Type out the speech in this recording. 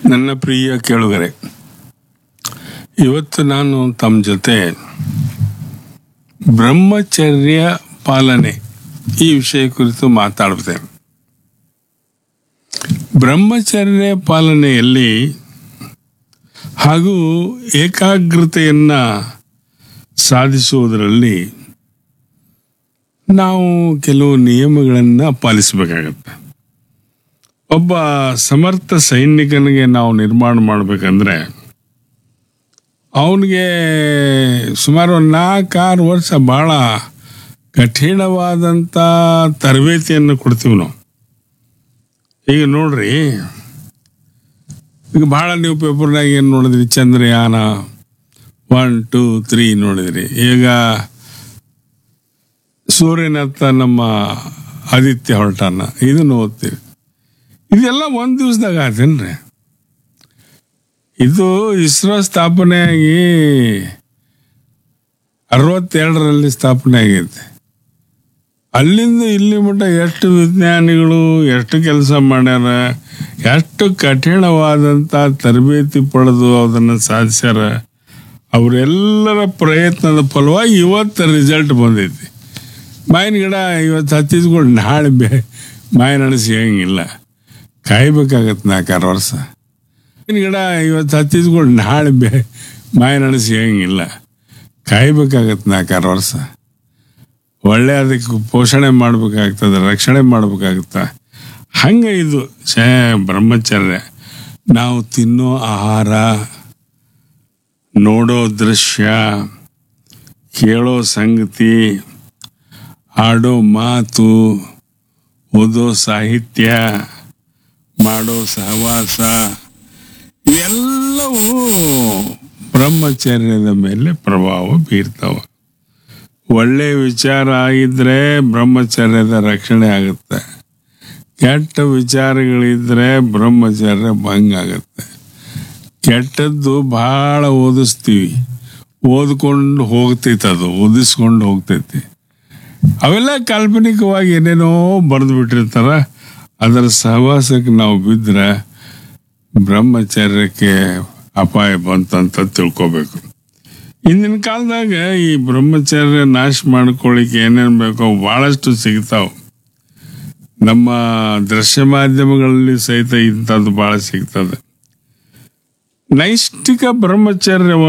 ನನ್ನ ಪ್ರಿಯ ಕೇಳುಗರೆ ಇವತ್ತು ನಾನು ತಮ್ಮ ಜೊತೆ ಬ್ರಹ್ಮಚರ್ಯ ಪಾಲನೆ ಈ ವಿಷಯ ಕುರಿತು ಮಾತಾಡ್ತೇನೆ ಬ್ರಹ್ಮಚರ್ಯ ಪಾಲನೆಯಲ್ಲಿ ಹಾಗೂ ಏಕಾಗ್ರತೆಯನ್ನ ಸಾಧಿಸುವುದರಲ್ಲಿ ನಾವು ಕೆಲವು ನಿಯಮಗಳನ್ನು ಪಾಲಿಸಬೇಕಾಗತ್ತೆ ಒಬ್ಬ ಸಮರ್ಥ ಸೈನಿಕನಿಗೆ ನಾವು ನಿರ್ಮಾಣ ಮಾಡಬೇಕಂದ್ರೆ ಅವನಿಗೆ ಸುಮಾರು ಒಂದು ನಾಲ್ಕಾರು ವರ್ಷ ಭಾಳ ಕಠಿಣವಾದಂಥ ತರಬೇತಿಯನ್ನು ಕೊಡ್ತೀವಿ ನಾವು ಈಗ ನೋಡ್ರಿ ಈಗ ಭಾಳ ನೀವು ಪೇಪರ್ನಾಗ ಏನು ನೋಡಿದ್ರಿ ಚಂದ್ರಯಾನ ಒನ್ ಟೂ ತ್ರೀ ನೋಡಿದ್ರಿ ಈಗ ಸೂರ್ಯನತ್ತ ನಮ್ಮ ಆದಿತ್ಯ ಹೊರಟಾನ ಇದನ್ನು ಓದ್ತೀವಿ ಇದೆಲ್ಲ ಒಂದು ದಿವಸದಾಗ ಆತೇನ್ರಿ ಇದು ಇಸ್ರೋ ಸ್ಥಾಪನೆಯಾಗಿ ಅರವತ್ತೆರಡರಲ್ಲಿ ಸ್ಥಾಪನೆ ಆಗೈತೆ ಅಲ್ಲಿಂದ ಇಲ್ಲಿ ಮಟ್ಟ ಎಷ್ಟು ವಿಜ್ಞಾನಿಗಳು ಎಷ್ಟು ಕೆಲಸ ಮಾಡ್ಯಾರ ಎಷ್ಟು ಕಠಿಣವಾದಂಥ ತರಬೇತಿ ಪಡೆದು ಅದನ್ನು ಸಾಧಿಸ್ಯಾರ ಅವರೆಲ್ಲರ ಪ್ರಯತ್ನದ ಫಲವಾಗಿ ಇವತ್ತು ರಿಸಲ್ಟ್ ಬಂದೈತಿ ಮಾವಿನ ಗಿಡ ಇವತ್ತು ಹತ್ತಿದ್ಕೊಂಡು ನಾಳೆ ಬೇ ಮಾವಿನ ಹಣ್ಣು ಸಿಗಂಗಿಲ್ಲ ಕಾಯ್ಬೇಕಾಗತ್ತೆ ನಾಲ್ಕಾರು ವರ್ಷ ಮಾವಿನ ಗಿಡ ಇವತ್ತು ಹತ್ತಿದ್ಕೊಂಡು ನಾಳೆ ಬೇ ಮಾವಿನ ಹಣ್ಣು ಸಿಗಂಗಿಲ್ಲ ಕಾಯ್ಬೇಕಾಗತ್ತೆ ನಾಲ್ಕಾರು ವರ್ಷ ಒಳ್ಳೆ ಅದಕ್ಕೆ ಪೋಷಣೆ ಮಾಡ್ಬೇಕಾಗ್ತದೆ ರಕ್ಷಣೆ ಮಾಡ್ಬೇಕಾಗತ್ತ ಹಂಗೆ ಇದು ಛೇ ಬ್ರಹ್ಮಚರ್ಯ ನಾವು ತಿನ್ನೋ ಆಹಾರ ನೋಡೋ ದೃಶ್ಯ ಕೇಳೋ ಸಂಗತಿ ಆಡೋ ಮಾತು ಓದೋ ಸಾಹಿತ್ಯ ಮಾಡೋ ಸಹವಾಸ ಇವೆಲ್ಲವೂ ಬ್ರಹ್ಮಚರ್ಯದ ಮೇಲೆ ಪ್ರಭಾವ ಬೀರ್ತಾವೆ ಒಳ್ಳೆ ವಿಚಾರ ಆಗಿದ್ರೆ ಬ್ರಹ್ಮಚರ್ಯದ ರಕ್ಷಣೆ ಆಗುತ್ತೆ ಕೆಟ್ಟ ವಿಚಾರಗಳಿದ್ರೆ ಬ್ರಹ್ಮಚರ್ಯ ಭಂಗ ಆಗುತ್ತೆ ಕೆಟ್ಟದ್ದು ಬಹಳ ಓದಿಸ್ತೀವಿ ಓದ್ಕೊಂಡು ಹೋಗ್ತೈತೆ ಅದು ಓದಿಸ್ಕೊಂಡು ಹೋಗ್ತೈತಿ ಅವೆಲ್ಲ ಕಾಲ್ಪನಿಕವಾಗಿ ಏನೇನೋ ಬರೆದು ಬಿಟ್ಟಿರ್ತಾರ ಅದರ ಸಹವಾಸಕ್ಕೆ ನಾವು ಬಿದ್ದರೆ ಬ್ರಹ್ಮಚರ್ಯಕ್ಕೆ ಅಪಾಯ ಬಂತಂತ ತಿಳ್ಕೊಬೇಕು ಇಂದಿನ ಕಾಲದಾಗ ಈ ಬ್ರಹ್ಮಚರ್ಯ ನಾಶ ಮಾಡ್ಕೊಳ್ಳಿಕ್ಕೆ ಏನೇನು ಬೇಕೋ ಭಾಳಷ್ಟು ಸಿಗ್ತಾವ ನಮ್ಮ ದೃಶ್ಯ ಮಾಧ್ಯಮಗಳಲ್ಲಿ ಸಹಿತ ಇಂಥದ್ದು ಭಾಳ ಸಿಗ್ತದೆ ನೈಷ್ಠಿಕ ಬ್ರಹ್ಮಚರ್ಯ